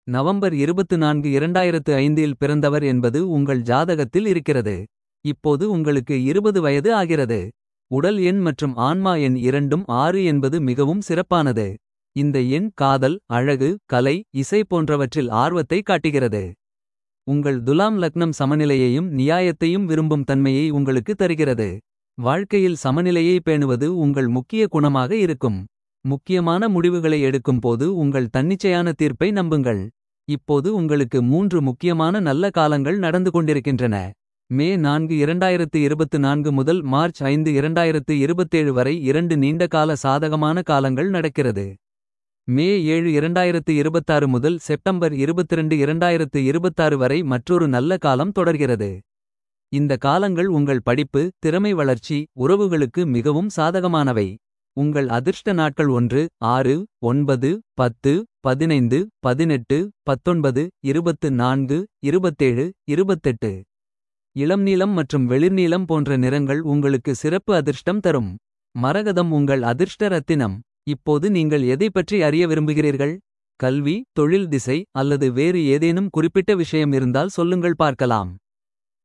November 24 2005 இல் பிறந்தவர் என்பது உங்கள் ஜாதகத்தில் இருக்கிறது. இப்போது உங்களுக்கு 20 வயது ஆகிறது. உடல் எண் மற்றும் ஆன்மா எண் இரண்டும் 6 என்பது மிகவும் சிறப்பானது. இந்த எண் காதல் அழகு கலை இசை போன்றவற்றில் ஆர்வத்தை காட்டுகிறது. உங்கள் துலாம் லக்னம் சமநிலையையும் நியாயத்தையும் விரும்பும் தன்மையை உங்களுக்கு தருகிறது. வாழ்க்கையில் சமநிலையை பேணுவது உங்கள் முக்கிய குணமாக இருக்கும். முக்கியமான முடிவுகளை எடுக்கும் போது உங்கள் தன்னிச்சையான தீர்ப்பை நம்புங்கள். இப்போது உங்களுக்கு மூன்று முக்கியமான நல்ல காலங்கள் நடந்து கொண்டிருக்கின்றன. மே 4 2024 முதல் மார்ச் 5 2027 வரை இரண்டு நீண்டகால சாதகமான காலங்கள் நடக்கிறது. மே 7 2026 முதல் செப்டம்பர் 22 2026 வரை மற்றொரு நல்ல காலம் தொடர்கிறது. இந்த காலங்கள் உங்கள் படிப்பு திறமை வளர்ச்சி உறவுகளுக்கு மிகவும் சாதகமானவை. உங்கள் அதிர்ஷ்ட நாட்கள் 1 6 9 10 15 18 19 24 27 28. இளம் நீலம் மற்றும் வெளிர்நீலம் போன்ற நிறங்கள் உங்களுக்கு சிறப்பு அதிர்ஷ்டம் தரும். மரகதம் உங்கள் அதிர்ஷ்ட ரத்தினம். இப்போது நீங்கள் எதைப் பற்றி அறிய விரும்புகிறீர்கள். கல்வி தொழில் திசை அல்லது வேறு ஏதேனும் குறிப்பிட்ட விஷயம் இருந்தால் சொல்லுங்கள் பார்க்கலாம்.